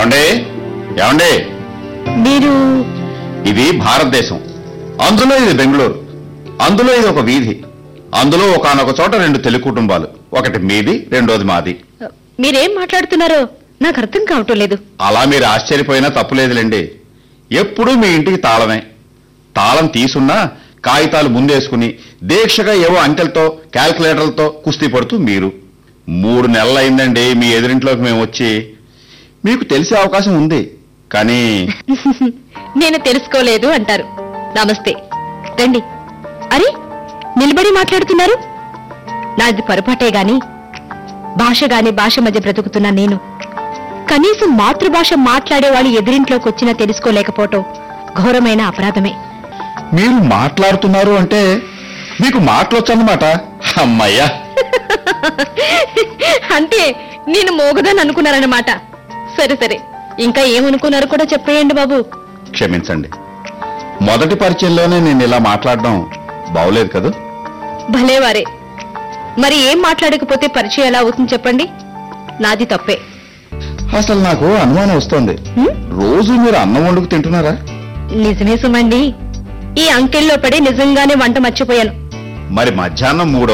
ఏమండే ఏమండే మీరు ఇది భారతదేశం అందులో ఇది బెంగళూరు అందులో ఇది ఒక వీధి అందులో ఒకనొక చోట రెండు తెలుగు కుటుంబాలు ఒకటి మీది రెండోది మాది మీరేం మాట్లాడుతున్నారో నాకు అర్థం కావటం లేదు అలా మీరు ఆశ్చర్యపోయినా తప్పులేదులేండి ఎప్పుడూ మీ ఇంటికి తాళమే తాళం తీసున్నా కాగితాలు ముందేసుకుని దీక్షగా ఏవో అంకెలతో క్యాల్కులేటర్లతో కుస్తీ పడుతూ మీరు మూడు నెలలైందండి మీ ఎదురింట్లోకి మేము వచ్చి మీకు తెలిసే అవకాశం ఉంది కానీ నేను తెలుసుకోలేదు అంటారు నమస్తే రండి అరే నిలబడి మాట్లాడుతున్నారు నాది పొరపాటే గాని భాష గాని భాష మధ్య బ్రతుకుతున్నా నేను కనీసం మాతృభాష మాట్లాడే వాళ్ళు ఎదురింట్లోకి వచ్చినా తెలుసుకోలేకపోవటం ఘోరమైన అపరాధమే మీరు మాట్లాడుతున్నారు అంటే మీకు మాటలొచ్చన్నమాట అమ్మయ్యా అంటే నేను మోగదని అనుకున్నారన్నమాట సరే సరే ఇంకా ఏమనుకున్నారు కూడా చెప్పేయండి బాబు క్షమించండి మొదటి పరిచయంలోనే నేను ఇలా మాట్లాడడం బాగోలేదు కదా భలేవారే మరి ఏం మాట్లాడకపోతే పరిచయం ఎలా అవుతుంది చెప్పండి నాది తప్పే అసలు నాకు అనుమానం వస్తోంది హ్మ్? రోజు మీరు అన్నం వండుకు తింటున్నారా నిజమే సుమండి ఈ అంకెల్లో పడి నిజంగానే వంట మర్చిపోయాను మరి మధ్యాహ్నం మూడు